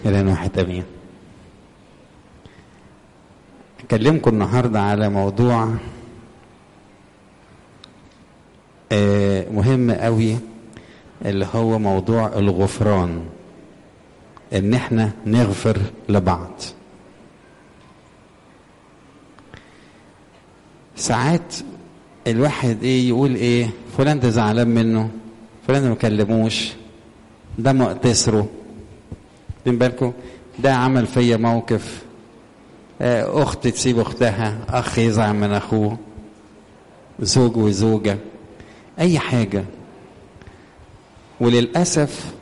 إلى واحد أمين أكلمكم النهاردة على موضوع آه، مهم قوي اللي هو موضوع الغفران ان احنا نغفر لبعض ساعات الواحد ايه يقول ايه فلان ده زعلان منه فلان ده ما كلموش ده مقتصره واخدين بالكم ده عمل فيا موقف آه، اخت تسيب اختها اخ يزعل من اخوه زوج وزوجه اي حاجه وللاسف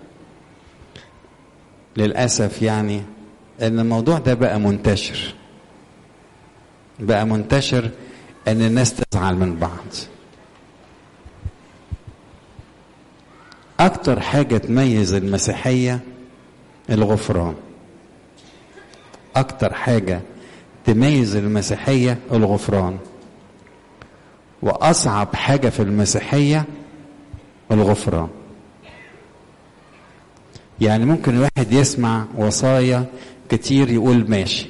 للاسف يعني ان الموضوع ده بقى منتشر بقى منتشر ان الناس تزعل من بعض اكتر حاجه تميز المسيحيه الغفران اكتر حاجه تميز المسيحيه الغفران واصعب حاجه في المسيحيه الغفران يعني ممكن الواحد يسمع وصايا كتير يقول ماشي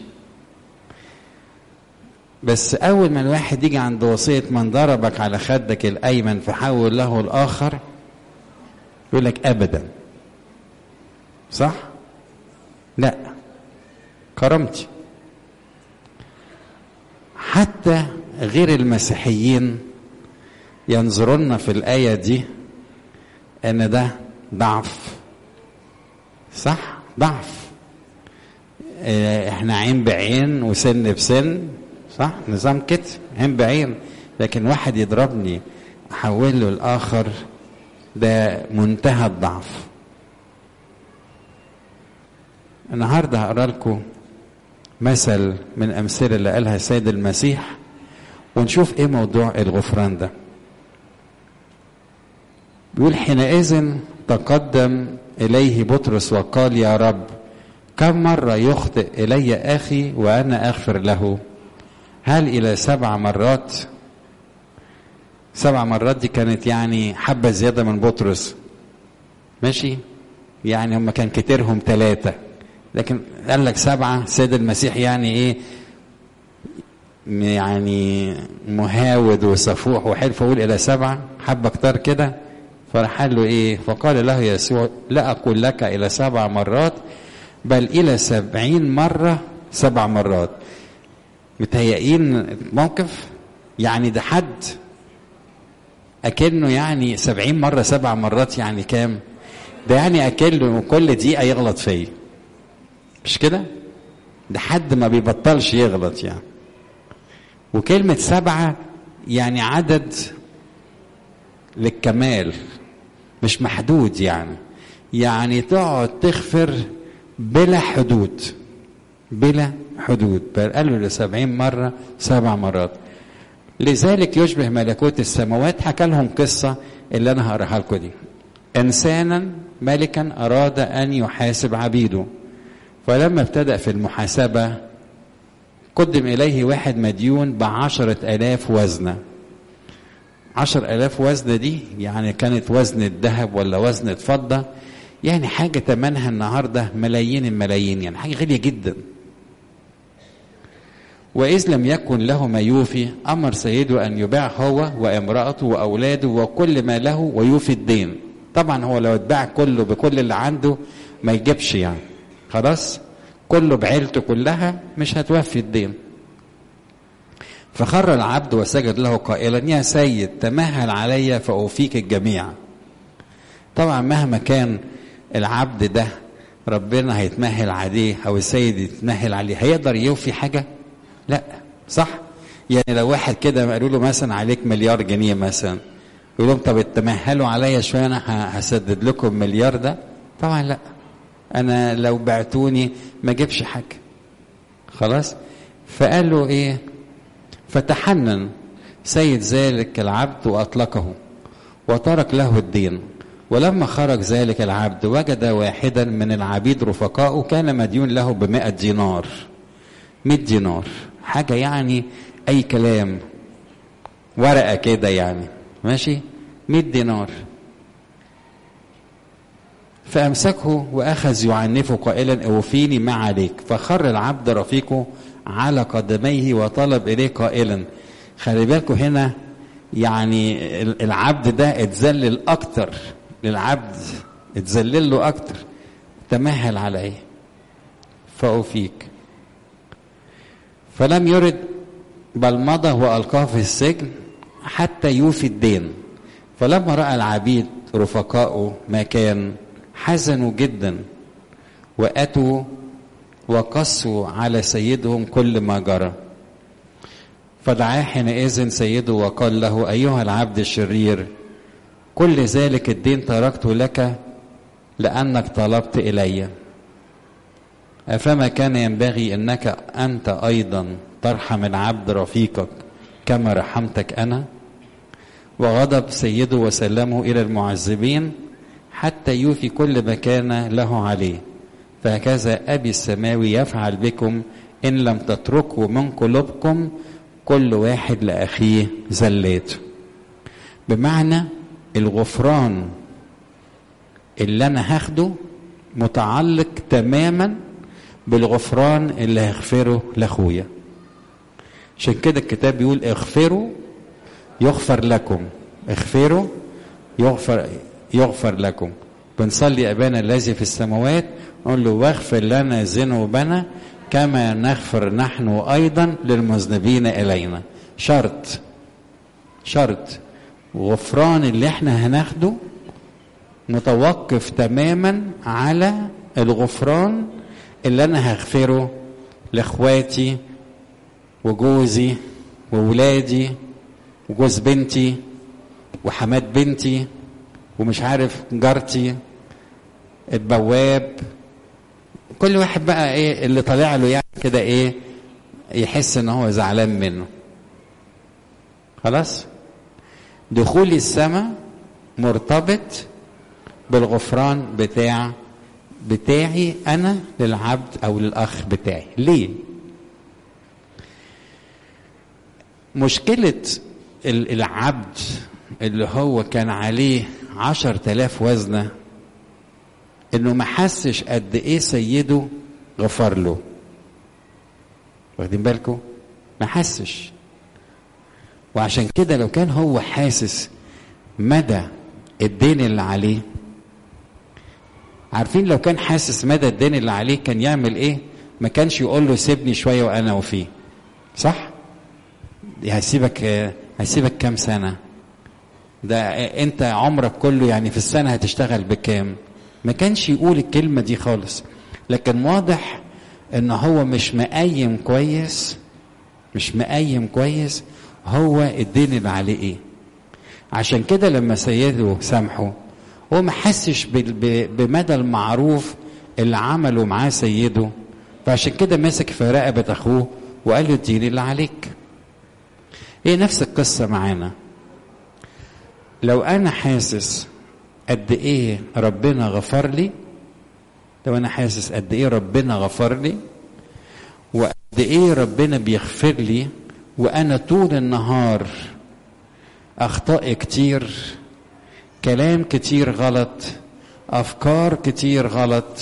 بس اول ما الواحد يجي عند وصيه من ضربك على خدك الايمن فحول له الاخر يقول لك ابدا صح لا كرامتي حتى غير المسيحيين ينظرون في الايه دي ان ده ضعف صح ضعف اه احنا عين بعين وسن بسن صح نظام كده عين بعين لكن واحد يضربني احوله الاخر ده منتهى الضعف النهارده هقرا لكم مثل من امثله اللي قالها السيد المسيح ونشوف ايه موضوع الغفران ده بيقول حينئذ تقدم اليه بطرس وقال يا رب كم مره يخطئ الي اخي وانا اغفر له هل الى سبع مرات سبع مرات دي كانت يعني حبه زياده من بطرس ماشي يعني هم كان كتيرهم ثلاثه لكن قال لك سبعه سيد المسيح يعني ايه يعني مهاود وصفوح وحلف اقول الى سبعه حبه كتار كده فراح قال له ايه فقال له يسوع لا اقول لك الى سبع مرات بل الى سبعين مره سبع مرات متهيئين موقف يعني ده حد اكنه يعني سبعين مره سبع مرات يعني كام ده يعني اكنه كل دقيقه يغلط فيا مش كده ده حد ما بيبطلش يغلط يعني وكلمة سبعة يعني عدد للكمال مش محدود يعني يعني تقعد تغفر بلا حدود بلا حدود بل قالوا لسبعين مرة سبع مرات لذلك يشبه ملكوت السماوات حكى لهم قصة اللي أنا هقراها لكم دي إنسانا ملكا أراد أن يحاسب عبيده فلما ابتدأ في المحاسبة قدم إليه واحد مديون بعشرة آلاف وزنة عشر آلاف وزنة دي يعني كانت وزن الذهب ولا وزن فضة يعني حاجة تمنها النهاردة ملايين الملايين يعني حاجة غالية جدا وإذ لم يكن له ما يوفي أمر سيده أن يباع هو وامرأته وأولاده وكل ما له ويوفي الدين طبعا هو لو اتباع كله بكل اللي عنده ما يجيبش يعني خلاص كله بعيلته كلها مش هتوفي الدين فخر العبد وسجد له قائلا يا سيد تمهل علي فأوفيك الجميع طبعا مهما كان العبد ده ربنا هيتمهل عليه او السيد يتمهل عليه هيقدر يوفي حاجه لا صح يعني لو واحد كده قالوا له مثلا عليك مليار جنيه مثلا يقول لهم طب تمهلوا عليا شويه انا هسدد لكم مليار ده طبعا لا انا لو بعتوني ما جيبش حاجه خلاص فقال له ايه فتحنن سيد ذلك العبد واطلقه وترك له الدين ولما خرج ذلك العبد وجد واحدا من العبيد رفقائه كان مديون له بمائة دينار مئة دينار حاجة يعني أي كلام ورقة كده يعني ماشي مئة دينار فأمسكه وأخذ يعنفه قائلا أوفيني ما عليك فخر العبد رفيقه على قدميه وطلب إليه قائلا خلي بالكم هنا يعني العبد ده اتذلل أكتر للعبد اتذلل له أكتر تمهل عليه فأوفيك فلم يرد بل مضى وألقاه في السجن حتى يوفي الدين فلما رأى العبيد رفقاؤه ما كان حزنوا جدا وأتوا وقصوا على سيدهم كل ما جرى فدعاه حينئذ سيده وقال له أيها العبد الشرير كل ذلك الدين تركته لك لأنك طلبت إلي أفما كان ينبغي أنك أنت أيضا ترحم العبد رفيقك كما رحمتك أنا وغضب سيده وسلمه إلى المعذبين حتى يوفي كل ما كان له عليه فهكذا أبي السماوي يفعل بكم إن لم تتركوا من قلوبكم كل واحد لأخيه زلاته بمعنى الغفران اللي أنا هاخده متعلق تماما بالغفران اللي هغفره لأخويا عشان كده الكتاب بيقول اغفروا يغفر لكم اغفروا يغفر يغفر لكم بنصلي ابانا الذي في السماوات نقول له واغفر لنا ذنوبنا كما نغفر نحن ايضا للمذنبين الينا شرط شرط غفران اللي احنا هناخده متوقف تماما على الغفران اللي انا هغفره لاخواتي وجوزي وولادي وجوز بنتي وحماد بنتي ومش عارف جارتي البواب كل واحد بقى ايه اللي طالع له يعني كده ايه يحس ان هو زعلان منه خلاص دخولي السماء مرتبط بالغفران بتاع بتاعي انا للعبد او للاخ بتاعي ليه مشكله العبد اللي هو كان عليه عشر تلاف وزنة انه ما حسش قد ايه سيده غفر له واخدين بالكم ما حسش وعشان كده لو كان هو حاسس مدى الدين اللي عليه عارفين لو كان حاسس مدى الدين اللي عليه كان يعمل ايه ما كانش يقول له سيبني شويه وانا وفيه صح هسيبك هسيبك كام سنة ده انت عمرك كله يعني في السنة هتشتغل بكام ما كانش يقول الكلمة دي خالص لكن واضح ان هو مش مقيم كويس مش مقيم كويس هو الدين اللي عليه ايه عشان كده لما سيده سامحه هو ما حسش بمدى المعروف اللي عمله معاه سيده فعشان كده مسك في رقبة اخوه وقال له الدين اللي عليك هي نفس القصة معانا لو أنا حاسس قد إيه ربنا غفر لي لو أنا حاسس قد إيه ربنا غفر لي وقد إيه ربنا بيغفر لي وأنا طول النهار أخطاء كتير كلام كتير غلط أفكار كتير غلط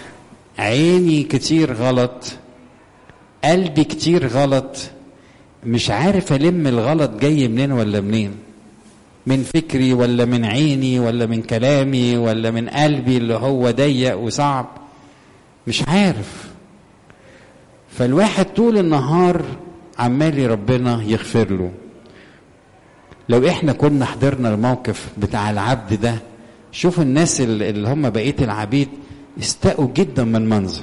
عيني كتير غلط قلبي كتير غلط مش عارف ألم الغلط جاي منين ولا منين من فكري ولا من عيني ولا من كلامي ولا من قلبي اللي هو ضيق وصعب مش عارف فالواحد طول النهار عمال ربنا يغفر له لو احنا كنا حضرنا الموقف بتاع العبد ده شوف الناس اللي هم بقيه العبيد استاءوا جدا من المنظر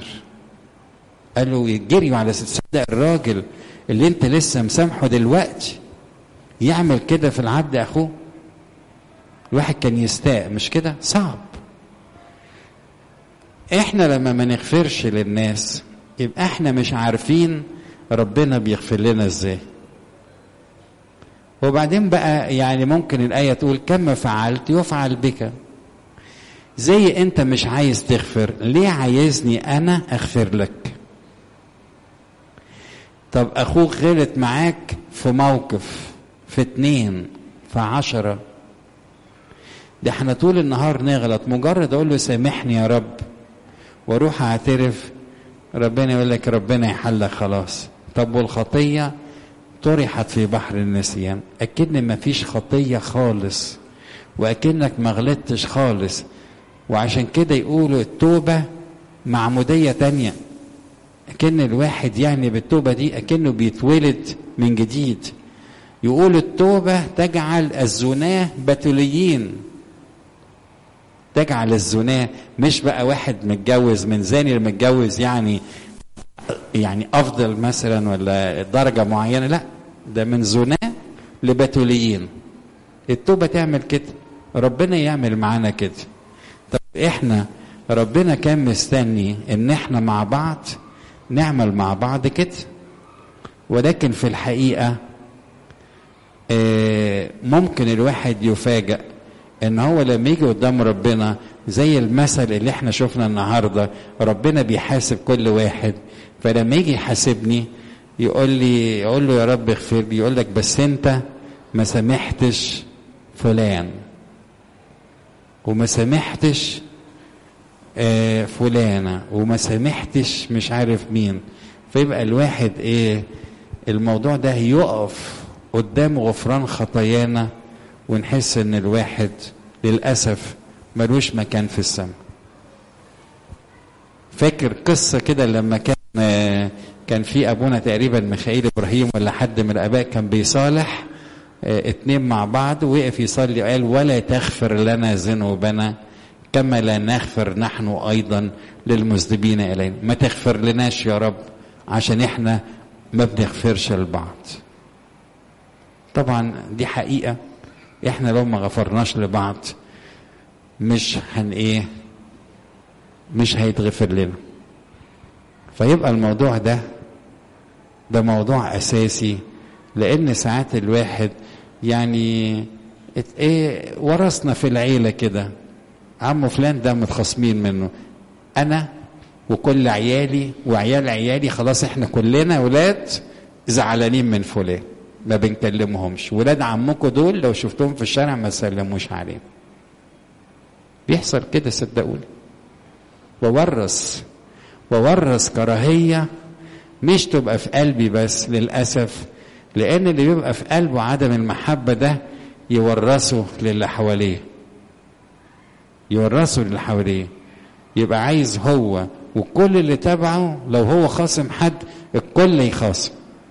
قالوا يجريوا على صدق الراجل اللي انت لسه مسامحه دلوقتي يعمل كده في العبد اخوه الواحد كان يستاء مش كده صعب احنا لما ما نغفرش للناس يبقى احنا مش عارفين ربنا بيغفر لنا ازاي وبعدين بقى يعني ممكن الآية تقول كما فعلت يفعل بك زي انت مش عايز تغفر ليه عايزني انا اغفر لك طب اخوك غلط معاك في موقف في اتنين في عشرة ده احنا طول النهار نغلط مجرد اقول له سامحني يا رب واروح اعترف ربنا يقول لك ربنا يحلك خلاص طب والخطيه طرحت في بحر النسيان اكن ما فيش خطيه خالص واكنك ما غلطتش خالص وعشان كده يقولوا التوبه معموديه تانية اكن الواحد يعني بالتوبه دي اكنه بيتولد من جديد يقول التوبه تجعل الزناه بتوليين تجعل الزناه مش بقى واحد متجوز من زاني اللي متجوز يعني يعني افضل مثلا ولا درجه معينه لا ده من زناه لبتوليين التوبه تعمل كده ربنا يعمل معانا كده طب احنا ربنا كان مستني ان احنا مع بعض نعمل مع بعض كده ولكن في الحقيقه ممكن الواحد يفاجأ ان هو لما يجي قدام ربنا زي المثل اللي احنا شفنا النهارده ربنا بيحاسب كل واحد فلما يجي يحاسبني يقول لي يقول له يا رب اغفر لي يقول لك بس انت ما سامحتش فلان وما سامحتش آه فلانه وما سامحتش مش عارف مين فيبقى الواحد ايه الموضوع ده يقف قدام غفران خطايانا ونحس ان الواحد للاسف ملوش مكان في السماء فاكر قصه كده لما كان آه كان في ابونا تقريبا ميخائيل ابراهيم ولا حد من الاباء كان بيصالح اه اتنين مع بعض وقف يصلي قال ولا تغفر لنا ذنوبنا كما لا نغفر نحن ايضا للمذنبين الينا ما تغفر لناش يا رب عشان احنا ما بنغفرش لبعض طبعا دي حقيقه احنا لو ما غفرناش لبعض مش هن ايه مش هيتغفر لنا فيبقى الموضوع ده ده موضوع اساسي لان ساعات الواحد يعني ايه ورثنا في العيله كده عمو فلان ده متخاصمين منه انا وكل عيالي وعيال عيالي خلاص احنا كلنا ولاد زعلانين من فلان ما بنكلمهمش ولاد عمكم دول لو شفتهم في الشارع ما تسلموش عليهم بيحصل كده صدقوني وورث وورث كراهية مش تبقى في قلبي بس للأسف لأن اللي بيبقى في قلبه عدم المحبة ده يورثه للي حواليه يورثه للي حواليه يبقى عايز هو وكل اللي تبعه لو هو خاصم حد الكل يخاصم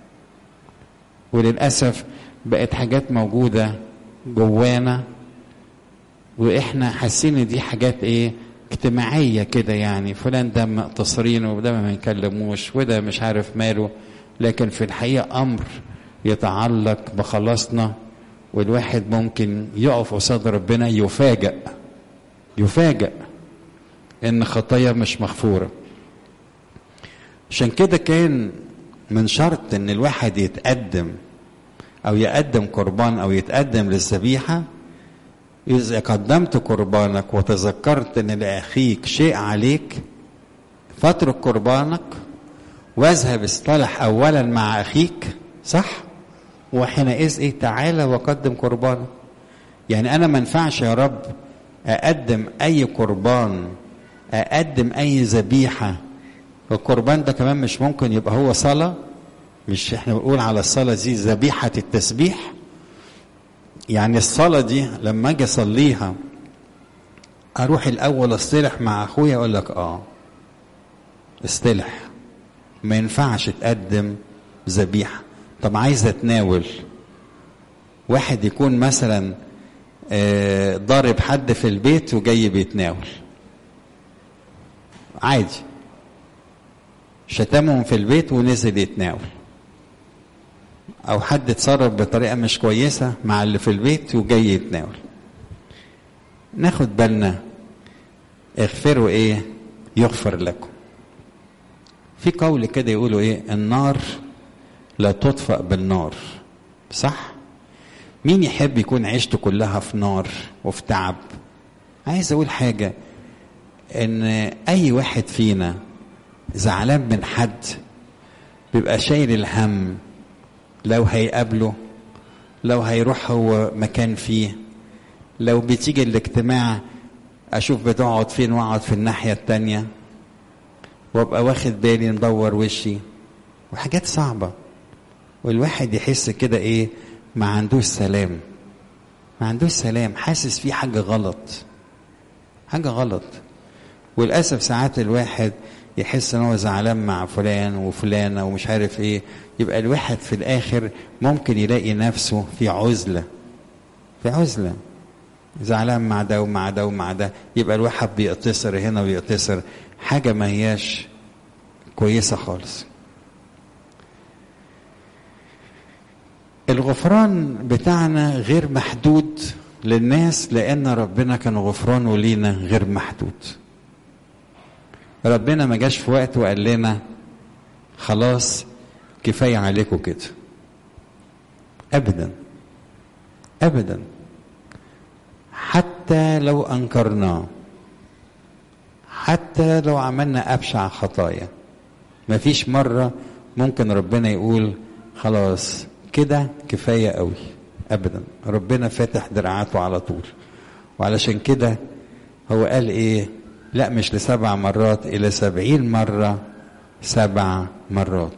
وللأسف بقت حاجات موجودة جوانا واحنا حاسين ان دي حاجات ايه اجتماعيه كده يعني فلان ده مقتصرين وده ما بنكلموش وده مش عارف ماله لكن في الحقيقه امر يتعلق بخلاصنا والواحد ممكن يقف قصاد ربنا يفاجأ يفاجأ ان خطايا مش مغفوره عشان كده كان من شرط ان الواحد يتقدم او يقدم قربان او يتقدم للذبيحه إذا قدمت قربانك وتذكرت أن لأخيك شيء عليك فاترك قربانك واذهب اصطلح أولا مع أخيك صح؟ وحينئذ إيه تعالى وقدم قربانك يعني أنا ما ينفعش يا رب أقدم أي قربان أقدم أي ذبيحة القربان ده كمان مش ممكن يبقى هو صلاة مش احنا بنقول على الصلاة دي ذبيحة التسبيح يعني الصلاة دي لما أجي أصليها أروح الأول أصطلح مع أخويا أقول لك آه اصطلح ما ينفعش تقدم ذبيحة طب عايز أتناول واحد يكون مثلا آه ضارب حد في البيت وجاي بيتناول عادي شتمهم في البيت ونزل يتناول او حد اتصرف بطريقه مش كويسه مع اللي في البيت وجاي يتناول ناخد بالنا اغفروا ايه يغفر لكم في قول كده يقولوا ايه النار لا تطفأ بالنار صح مين يحب يكون عيشته كلها في نار وفي تعب عايز اقول حاجه ان اي واحد فينا زعلان من حد بيبقى شايل الهم لو هيقابله لو هيروح هو مكان فيه لو بتيجي الاجتماع اشوف بتقعد فين واقعد في الناحيه التانيه وابقى واخد بالي ندور وشي وحاجات صعبه والواحد يحس كده ايه ما عندوش سلام ما عندوش سلام حاسس في حاجه غلط حاجه غلط وللاسف ساعات الواحد يحس ان هو زعلان مع فلان وفلانه ومش عارف ايه يبقى الواحد في الاخر ممكن يلاقي نفسه في عزله في عزله زعلان مع ده ومع ده ومع ده يبقى الواحد بيقتصر هنا ويقتصر حاجه ما هياش كويسه خالص الغفران بتاعنا غير محدود للناس لان ربنا كان غفرانه لينا غير محدود ربنا ما جاش في وقت وقال لنا خلاص كفايه عليكم كده ابدا ابدا حتى لو انكرناه حتى لو عملنا ابشع خطايا مفيش مره ممكن ربنا يقول خلاص كده كفايه قوي ابدا ربنا فاتح دراعاته على طول وعلشان كده هو قال ايه لا مش لسبع مرات الى سبعين مره سبع مرات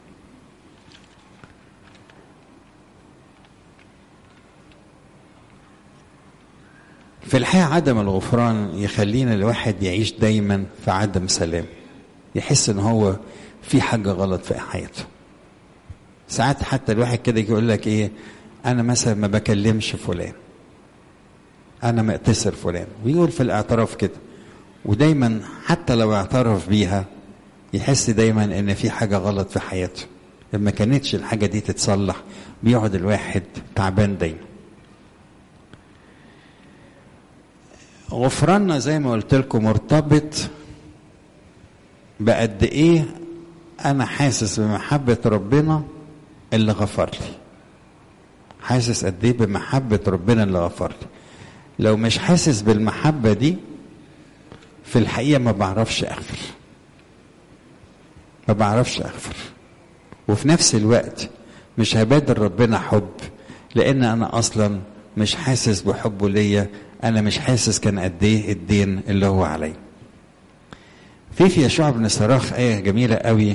في الحقيقة عدم الغفران يخلينا الواحد يعيش دايما في عدم سلام يحس ان هو في حاجة غلط في حياته ساعات حتى الواحد كده يقول لك ايه انا مثلا ما بكلمش فلان انا مقتصر فلان ويقول في الاعتراف كده ودايما حتى لو اعترف بيها يحس دايما ان في حاجة غلط في حياته لما كانتش الحاجة دي تتصلح بيقعد الواحد تعبان دايما غفراننا زي ما قلت لكم مرتبط بقد ايه انا حاسس بمحبة ربنا اللي غفر لي حاسس قد ايه بمحبة ربنا اللي غفر لي لو مش حاسس بالمحبة دي في الحقيقة ما بعرفش اغفر ما بعرفش اغفر وفي نفس الوقت مش هبادر ربنا حب لان انا اصلا مش حاسس بحبه ليا انا مش حاسس كان قد ايه الدين اللي هو عليا في في يشوع بن صراخ ايه جميله قوي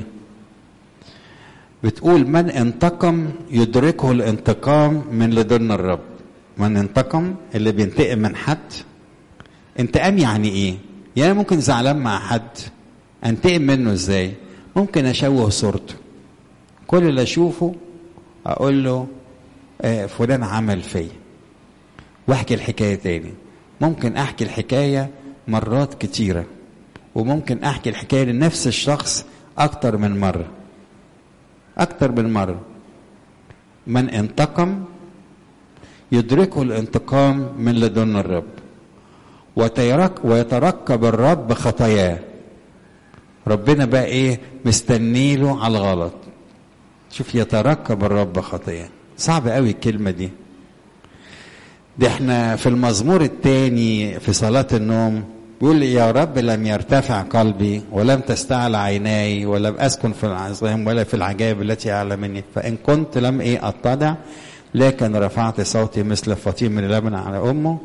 بتقول من انتقم يدركه الانتقام من لدن الرب من انتقم اللي بينتقم من حد انتقام يعني ايه يعني ممكن زعلان مع حد انتقم منه ازاي ممكن اشوه صورته كل اللي اشوفه اقول له آه فلان عمل فيا واحكي الحكايه تاني ممكن احكي الحكايه مرات كتيره وممكن احكي الحكايه لنفس الشخص اكتر من مره اكتر من مره من انتقم يدركه الانتقام من لدن الرب وتيرك ويتركب الرب خطاياه ربنا بقى ايه مستني له على الغلط شوف يتركب الرب خطاياه صعب قوي الكلمه دي ده احنا في المزمور الثاني في صلاة النوم بيقول يا رب لم يرتفع قلبي ولم تستعلى عيناي ولم أسكن في العظام ولا في العجائب التي أعلى مني فإن كنت لم إيه أتضع لكن رفعت صوتي مثل فطيم من لبن على أمه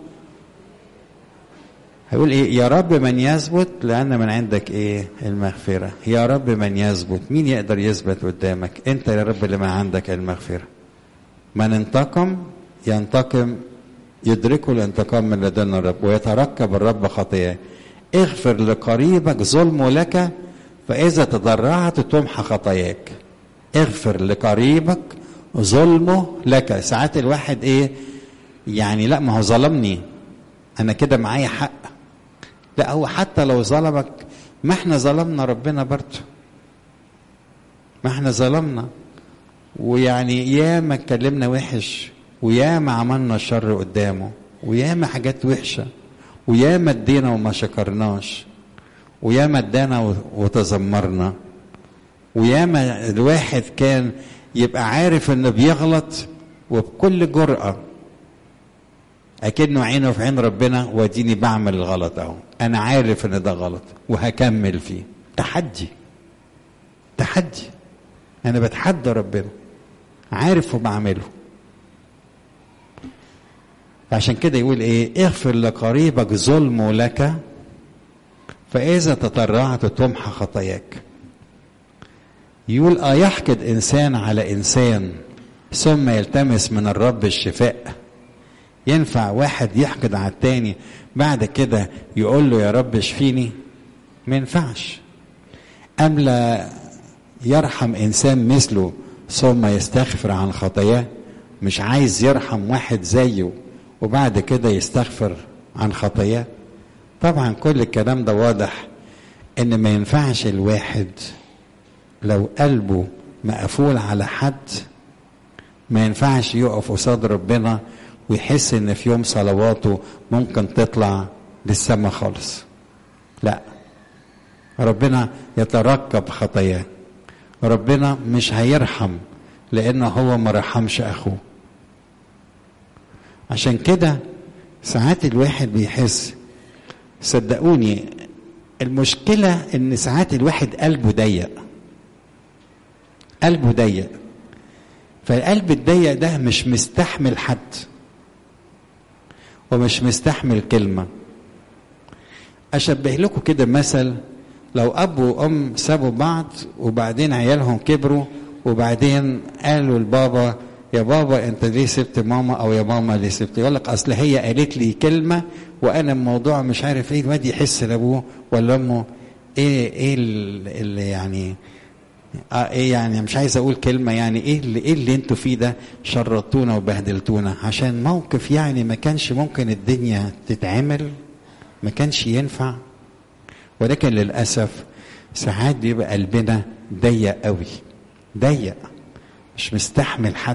هيقول إيه يا رب من يثبت لأن من عندك إيه المغفرة يا رب من يثبت مين يقدر يثبت قدامك أنت يا رب اللي ما عندك المغفرة من انتقم ينتقم يدركه الانتقام من لدن الرب ويتركب الرب خطاياه اغفر لقريبك ظلمه لك فإذا تضرعت تمحى خطاياك اغفر لقريبك ظلمه لك ساعات الواحد ايه يعني لا ما هو ظلمني انا كده معايا حق لا هو حتى لو ظلمك ما احنا ظلمنا ربنا برضه ما احنا ظلمنا ويعني ياما اتكلمنا وحش وياما عملنا شر قدامه وياما حاجات وحشة وياما ادينا وما شكرناش وياما ادانا وتذمرنا وياما الواحد كان يبقى عارف انه بيغلط وبكل جرأة اكنه عينه في عين ربنا واديني بعمل الغلط اهو انا عارف ان ده غلط وهكمل فيه تحدي تحدي انا بتحدى ربنا عارف وبعمله عشان كده يقول ايه اغفر لقريبك ظلمه لك فإذا تطرعت تمحى خطاياك يقول اه يحقد انسان على انسان ثم يلتمس من الرب الشفاء ينفع واحد يحقد على التاني بعد كده يقول له يا رب اشفيني ما ينفعش أم لا يرحم إنسان مثله ثم يستغفر عن خطاياه مش عايز يرحم واحد زيه وبعد كده يستغفر عن خطاياه طبعا كل الكلام ده واضح ان ما ينفعش الواحد لو قلبه مقفول على حد ما ينفعش يقف قصاد ربنا ويحس ان في يوم صلواته ممكن تطلع للسما خالص لا ربنا يترقب خطاياه ربنا مش هيرحم لانه هو ما رحمش اخوه عشان كده ساعات الواحد بيحس صدقوني المشكلة ان ساعات الواحد قلبه ضيق قلبه ضيق فالقلب الضيق ده مش مستحمل حد ومش مستحمل كلمة أشبه لكم كده مثل لو أب وأم سابوا بعض وبعدين عيالهم كبروا وبعدين قالوا لبابا يا بابا انت ليه سبت ماما او يا ماما ليه سبت يقول لك اصل هي قالت لي كلمه وانا الموضوع مش عارف ايه الواد يحس لابوه ولا امه ايه ايه اللي يعني اه ايه يعني مش عايز اقول كلمه يعني ايه اللي ايه اللي انتوا فيه ده شرطونا وبهدلتونا عشان موقف يعني ما كانش ممكن الدنيا تتعمل ما كانش ينفع ولكن للاسف ساعات بيبقى قلبنا ضيق قوي ضيق مش مستحمل حد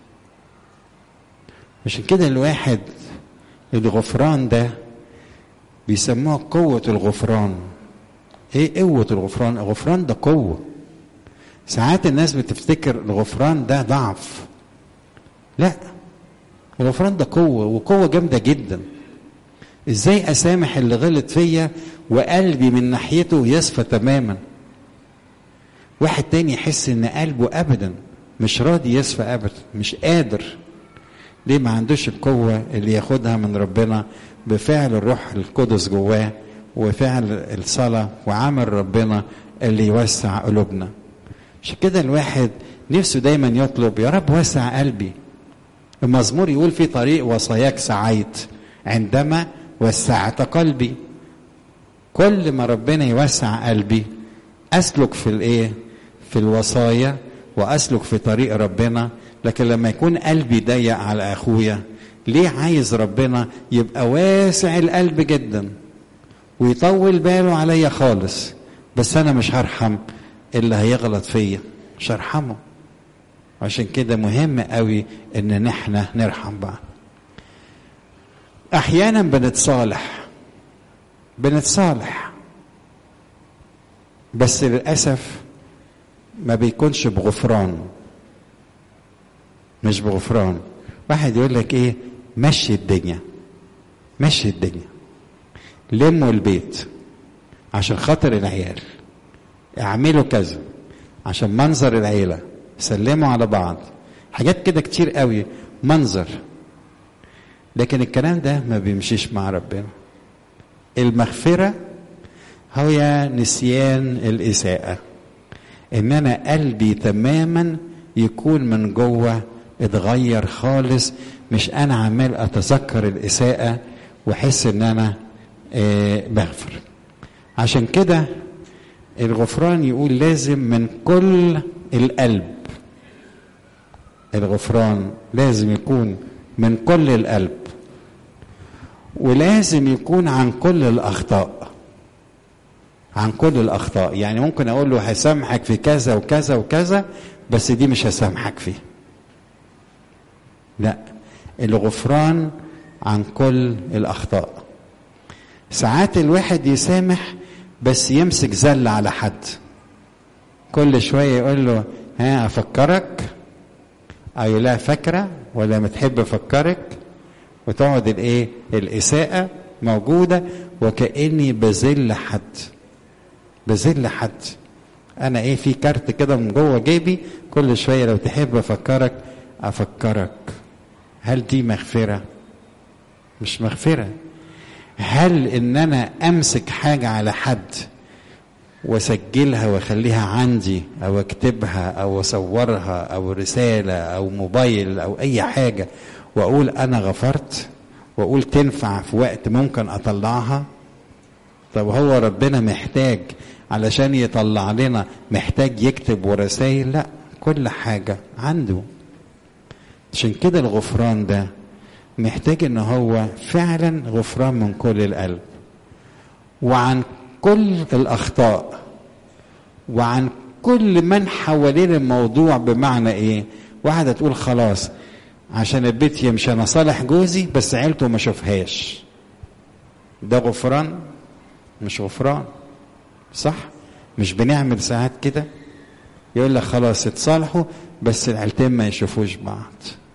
عشان كده الواحد الغفران ده بيسموها قوة الغفران ايه قوة الغفران الغفران ده قوة ساعات الناس بتفتكر الغفران ده ضعف لا الغفران ده قوة وقوة جامدة جدا ازاي اسامح اللي غلط فيا وقلبي من ناحيته يصفى تماما واحد تاني يحس ان قلبه ابدا مش راضي يصفى ابدا مش قادر ليه ما عندوش القوة اللي ياخدها من ربنا بفعل الروح القدس جواه وفعل الصلاة وعمل ربنا اللي يوسع قلوبنا عشان كده الواحد نفسه دايما يطلب يا رب وسع قلبي المزمور يقول في طريق وصاياك سعيت عندما وسعت قلبي كل ما ربنا يوسع قلبي اسلك في الايه في الوصايا واسلك في طريق ربنا لكن لما يكون قلبي ضيق على اخويا ليه عايز ربنا يبقى واسع القلب جدا ويطول باله عليا خالص بس انا مش هرحم اللي هيغلط فيا مش هرحمه عشان كده مهم قوي ان احنا نرحم بعض احيانا بنتصالح بنتصالح بس للاسف ما بيكونش بغفران مش بغفران واحد يقول لك ايه مشي الدنيا مشي الدنيا لموا البيت عشان خاطر العيال اعملوا كذا عشان منظر العيله سلموا على بعض حاجات كده كتير قوي منظر لكن الكلام ده ما بيمشيش مع ربنا المغفره هي نسيان الاساءه ان انا قلبي تماما يكون من جوه اتغير خالص مش انا عمال اتذكر الاساءه واحس ان انا آه بغفر عشان كده الغفران يقول لازم من كل القلب الغفران لازم يكون من كل القلب ولازم يكون عن كل الاخطاء عن كل الاخطاء يعني ممكن اقول له هسامحك في كذا وكذا وكذا بس دي مش هسامحك فيه لا الغفران عن كل الاخطاء ساعات الواحد يسامح بس يمسك زل على حد كل شويه يقول له ها افكرك او لا فاكره ولا متحب افكرك وتقعد الايه الاساءه موجوده وكاني بذل حد بذل حد انا ايه في كارت كده من جوه جيبي كل شويه لو تحب افكرك افكرك هل دي مغفره مش مغفرة هل ان انا امسك حاجة على حد واسجلها واخليها عندي او اكتبها او اصورها او رسالة او موبايل او اي حاجة واقول انا غفرت واقول تنفع في وقت ممكن اطلعها طب هو ربنا محتاج علشان يطلع لنا محتاج يكتب ورسائل لا كل حاجة عنده عشان كده الغفران ده محتاج ان هو فعلا غفران من كل القلب وعن كل الاخطاء وعن كل من حوالين الموضوع بمعنى ايه واحدة تقول خلاص عشان البيت يمشي انا صالح جوزي بس عيلته ما شوفهاش ده غفران مش غفران صح مش بنعمل ساعات كده يقول لك خلاص اتصالحوا بس العيلتين ما يشوفوش بعض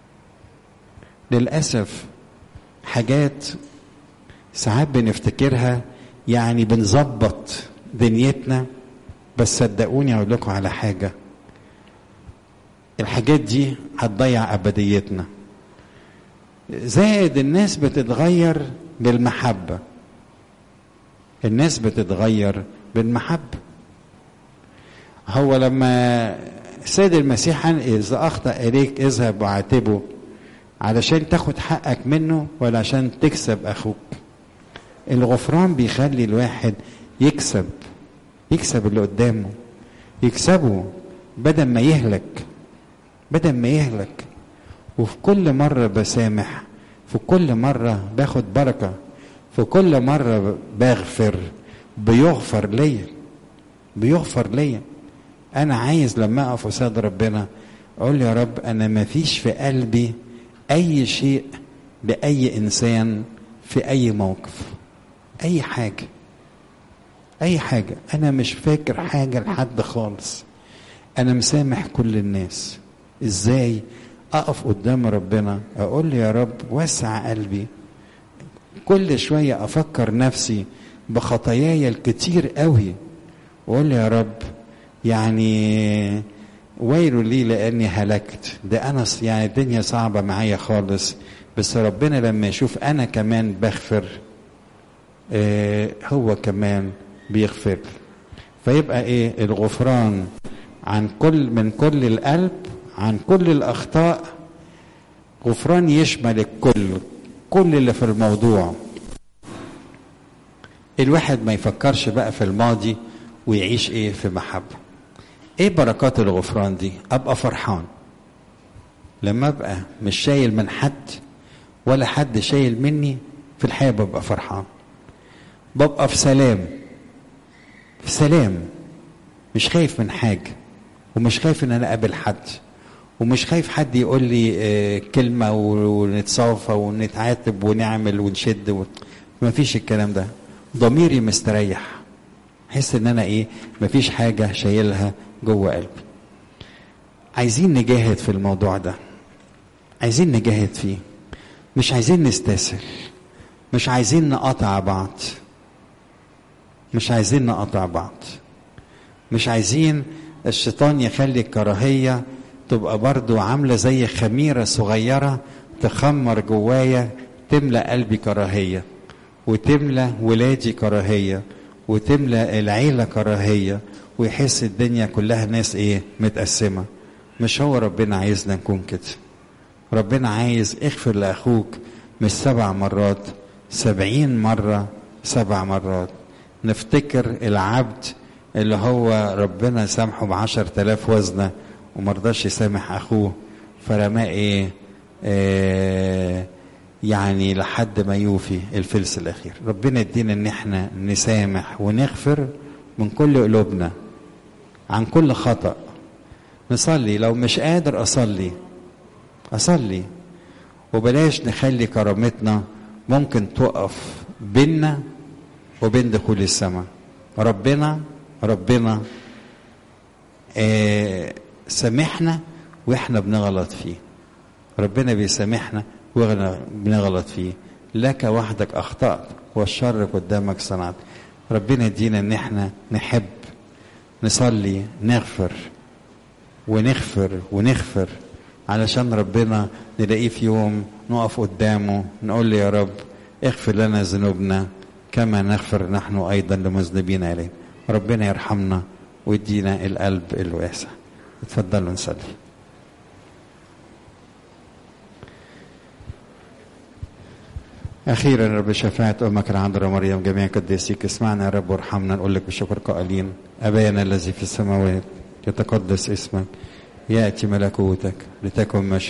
للاسف حاجات ساعات بنفتكرها يعني بنظبط دنيتنا بس صدقوني اقول لكم على حاجه الحاجات دي هتضيع ابديتنا زائد الناس بتتغير بالمحبه الناس بتتغير بالمحبه هو لما السيد المسيح اذا اخطا اليك اذهب وعاتبه علشان تاخد حقك منه ولا عشان تكسب اخوك الغفران بيخلي الواحد يكسب يكسب اللي قدامه يكسبه بدل ما يهلك بدل ما يهلك وفي كل مرة بسامح في كل مرة باخد بركة في كل مرة بغفر بيغفر ليا بيغفر ليا أنا عايز لما أقف قصاد ربنا أقول يا رب أنا ما فيش في قلبي أي شيء لأي إنسان في أي موقف أي حاجة أي حاجة أنا مش فاكر حاجة لحد خالص أنا مسامح كل الناس إزاي أقف قدام ربنا أقول له يا رب وسع قلبي كل شوية أفكر نفسي بخطاياي الكتير قوي وأقول له يا رب يعني ويل لي لاني هلكت ده انا يعني الدنيا صعبه معايا خالص بس ربنا لما يشوف انا كمان بغفر آه هو كمان بيغفر فيبقى ايه الغفران عن كل من كل القلب عن كل الاخطاء غفران يشمل الكل كل اللي في الموضوع الواحد ما يفكرش بقى في الماضي ويعيش ايه في محبه ايه بركات الغفران دي ابقى فرحان لما ابقى مش شايل من حد ولا حد شايل مني في الحياه ببقى فرحان ببقى في سلام في سلام مش خايف من حاجه ومش خايف ان انا اقابل حد ومش خايف حد يقول لي آه كلمه ونتصافى ونتعاتب ونعمل ونشد و... ما فيش الكلام ده ضميري مستريح احس ان انا ايه مفيش حاجه شايلها جوه قلبي عايزين نجاهد في الموضوع ده عايزين نجاهد فيه مش عايزين نستسهل مش عايزين نقطع بعض مش عايزين نقطع بعض مش عايزين الشيطان يخلي الكراهية تبقى برضو عاملة زي خميرة صغيرة تخمر جوايا تملأ قلبي كراهية وتملأ ولادي كراهية وتملأ العيلة كراهية ويحس الدنيا كلها ناس ايه متقسمة مش هو ربنا عايزنا نكون كده ربنا عايز اغفر لأخوك مش سبع مرات سبعين مرة سبع مرات نفتكر العبد اللي هو ربنا سامحه بعشر تلاف وزنة ومرضاش يسامح أخوه فرماه إيه آه يعني لحد ما يوفي الفلس الأخير ربنا يدينا إن إحنا نسامح ونغفر من كل قلوبنا عن كل خطأ نصلي لو مش قادر أصلي أصلي وبلاش نخلي كرامتنا ممكن تقف بيننا وبين دخول السماء ربنا ربنا آه سامحنا واحنا بنغلط فيه ربنا بيسامحنا واحنا بنغلط فيه لك وحدك اخطات والشر قدامك صنعت ربنا يدينا ان احنا نحب نصلي نغفر ونغفر ونغفر علشان ربنا نلاقيه في يوم نقف قدامه نقول له يا رب اغفر لنا ذنوبنا كما نغفر نحن أيضا لمذنبين إلينا ربنا يرحمنا ويدينا القلب الواسع اتفضلوا نصلي أخيرا يا رب شفاعة أمك العذراء مريم جميع قديسيك اسمعنا يا رب وارحمنا نقول لك بشكر قائلين أبانا الذي في السماوات يتقدس اسمك يأتي ملكوتك لتكن مشيئتك